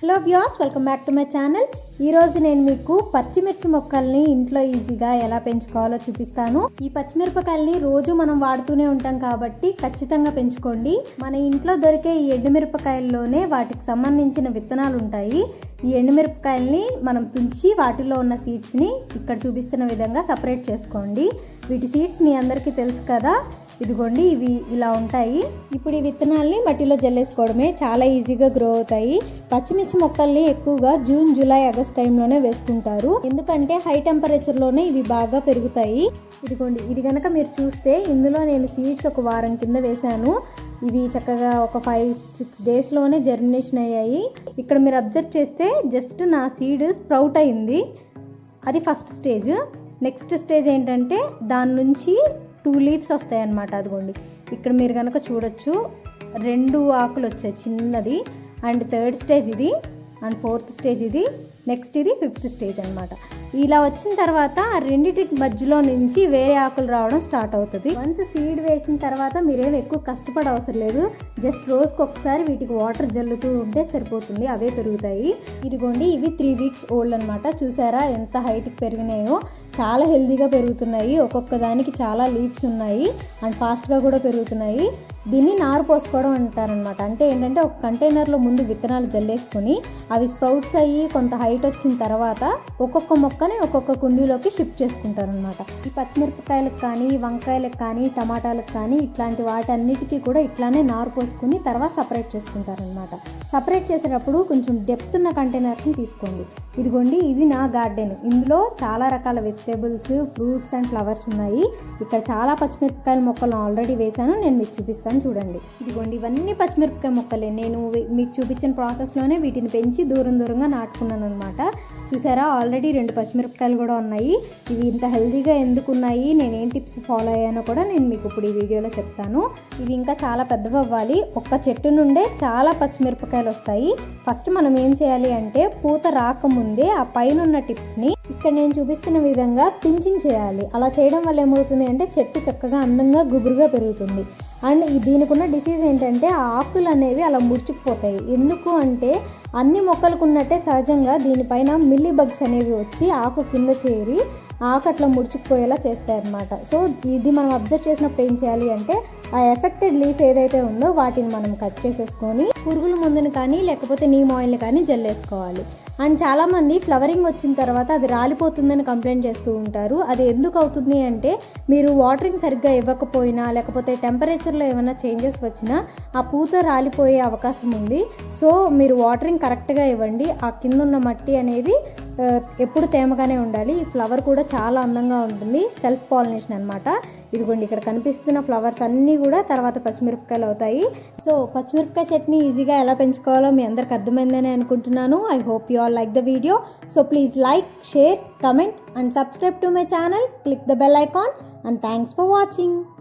hello views welcome back to my channel ఈరోజు నేను మీకు పచ్చిమిర్చి మొక్కల్ని ఇంట్లో ఈజీగా ఎలా పెంచుకోవాలో చూపిస్తాను ఈ పచ్చిమిరపకాయల్ని రోజు మనం వాడుతూనే ఉంటాం కాబట్టి ఖచ్చితంగా పెంచుకోండి మన ఇంట్లో దొరికే ఈ ఎండుమిరపకాయల్లోనే వాటికి సంబంధించిన విత్తనాలు ఉంటాయి ఈ ఎండుమిరపకాయల్ని మనం తుంచి వాటిలో ఉన్న సీడ్స్ని ఇక్కడ చూపిస్తున్న విధంగా సపరేట్ చేసుకోండి వీటి సీడ్స్ మీ అందరికీ తెలుసు కదా ఇదిగోండి ఇవి ఇలా ఉంటాయి ఇప్పుడు ఈ విత్తనాల్ని మట్టిలో జల్లేసుకోవడమే చాలా ఈజీగా గ్రో అవుతాయి పచ్చిమిర్చి మొక్కల్ని ఎక్కువగా జూన్ జూలై ఆగస్ట్ టైంలోనే వేసుకుంటారు ఎందుకంటే హై టెంపరేచర్లోనే ఇవి బాగా పెరుగుతాయి ఇదిగోండి ఇది కనుక మీరు చూస్తే ఇందులో నేను సీడ్స్ ఒక వారం కింద వేశాను ఇవి చక్కగా ఒక ఫైవ్ సిక్స్ డేస్లోనే జర్మినేషన్ అయ్యాయి ఇక్కడ మీరు అబ్జర్వ్ చేస్తే జస్ట్ నా సీడ్ స్ప్రౌట్ అయింది అది ఫస్ట్ స్టేజ్ నెక్స్ట్ స్టేజ్ ఏంటంటే దాని నుంచి టూ లీవ్స్ వస్తాయి అన్నమాట అదిగోండి ఇక్కడ మీరు కనుక చూడొచ్చు రెండు ఆకులు వచ్చాయి చిన్నది అండ్ థర్డ్ స్టేజ్ ఇది అండ్ ఫోర్త్ స్టేజ్ ఇది నెక్స్ట్ ఇది ఫిఫ్త్ స్టేజ్ అనమాట ఇలా వచ్చిన తర్వాత ఆ రెండింటి మధ్యలో నుంచి వేరే ఆకులు రావడం స్టార్ట్ అవుతుంది వన్స్ సీడ్ వేసిన తర్వాత మీరేం ఎక్కువ కష్టపడ అవసరం లేదు జస్ట్ రోజుకి ఒకసారి వీటికి వాటర్ జల్లుతూ ఉంటే సరిపోతుంది అవే పెరుగుతాయి ఇదిగోండి ఇవి త్రీ వీక్స్ ఓల్డ్ అనమాట చూసారా ఎంత హైట్కి పెరిగినాయో చాలా హెల్తీగా పెరుగుతున్నాయి ఒక్కొక్క దానికి చాలా లీవ్స్ ఉన్నాయి అండ్ ఫాస్ట్గా కూడా పెరుగుతున్నాయి దీన్ని నారు పోసుకోవడం అంటారనమాట అంటే ఏంటంటే ఒక కంటైనర్లో ముందు విత్తనాలు జల్లేసుకొని అవి స్ప్రౌట్స్ అయ్యి కొంత హైట్ వచ్చిన తర్వాత ఒక్కొక్క మొక్కని ఒక్కొక్క కుండీలోకి షిఫ్ట్ చేసుకుంటారనమాట ఈ పచ్చిమిరపకాయలకు కానీ వంకాయలకు కానీ టమాటాలకు కానీ ఇట్లాంటి వాటన్నిటికీ కూడా ఇట్లానే నారు పోసుకుని తర్వాత సపరేట్ చేసుకుంటారనమాట సపరేట్ చేసేటప్పుడు కొంచెం డెప్త్ ఉన్న కంటైనర్స్ని తీసుకోండి ఇదిగోండి ఇది నా గార్డెన్ ఇందులో చాలా రకాల వెజిటేబుల్స్ ఫ్రూట్స్ అండ్ ఫ్లవర్స్ ఉన్నాయి ఇక్కడ చాలా పచ్చిమిరపకాయల మొక్కలు ఆల్రెడీ వేశాను నేను మీకు చూపిస్తాను చూడండి ఇదిగోండి ఇవన్నీ పచ్చిమిరపకాయ మొక్కలే నేను వి- మీకు చూపించిన ప్రాసెస్లోనే వీటిని పెంచి దూరం దూరంగా నాటుకున్నాను అనమాట చూసారా ఆల్రెడీ రెండు పచ్చిమిరపకాయలు కూడా ఉన్నాయి ఇవి ఇంత హెల్తీగా ఎందుకు ఉన్నాయి నేను ఏం టిప్స్ ఫాలో అయ్యానో కూడా నేను మీకు ఇప్పుడు ఈ వీడియోలో చెప్తాను ఇవి ఇంకా చాలా పెద్దవి అవ్వాలి ఒక్క చెట్టు నుండే చాలా పచ్చిమిరపకాయలు వస్తాయి ఫస్ట్ మనం ఏం చేయాలి అంటే పూత రాకముందే ఆ పైన ఉన్న టిప్స్ని ఇక్కడ నేను చూపిస్తున్న విధంగా పించింగ్ చేయాలి అలా చేయడం వల్ల ఏమవుతుంది అంటే చెట్టు చక్కగా అందంగా గుబురుగా పెరుగుతుంది అండ్ ఈ దీనికి ఉన్న డిసీజ్ ఏంటంటే ఆ ఆకులు అనేవి అలా ముడుచుకుపోతాయి ఎందుకు అంటే అన్ని మొక్కలకు ఉన్నట్టే సహజంగా దీనిపైన మిల్లీ బగ్స్ అనేవి వచ్చి ఆకు కింద చేరి ఆకు అట్లా ముడుచుకుపోయేలా చేస్తాయి అన్నమాట సో ఇది మనం అబ్జర్వ్ చేసినప్పుడు ఏం చేయాలి అంటే ఆ ఎఫెక్టెడ్ లీఫ్ ఏదైతే ఉందో వాటిని మనం కట్ చేసేసుకొని పురుగుల మందుని కానీ లేకపోతే నీమ్ ఆయిల్ని కానీ జల్లేసుకోవాలి అండ్ చాలామంది ఫ్లవరింగ్ వచ్చిన తర్వాత అది రాలిపోతుందని కంప్లైంట్ చేస్తూ ఉంటారు అది ఎందుకు అవుతుంది అంటే మీరు వాటరింగ్ సరిగ్గా ఇవ్వకపోయినా లేకపోతే టెంపరేచర్లో ఏమైనా చేంజెస్ వచ్చినా ఆ పూత రాలిపోయే అవకాశం ఉంది సో మీరు వాటరింగ్ కరెక్ట్గా ఇవ్వండి ఆ కింద ఉన్న మట్టి అనేది ఆ, ఎప్పుడు తేమగానే ఉండాలి ఈ ఫ్లవర్ కూడా చాలా అందంగా ఉంటుంది సెల్ఫ్ పాలినేషన్ అనమాట ఇదిగోండి ఇక్కడ కనిపిస్తున్న ఫ్లవర్స్ అన్నీ కూడా తర్వాత పచ్చిమిరపకాయలు అవుతాయి సో పచ్చిమిరపకాయ చట్నీ ఈజీగా ఎలా పెంచుకోవాలో మీ అందరికి అర్థమైందని అనుకుంటున్నాను I hope you all like the video so please like share comment and subscribe to my channel click the bell icon and thanks for watching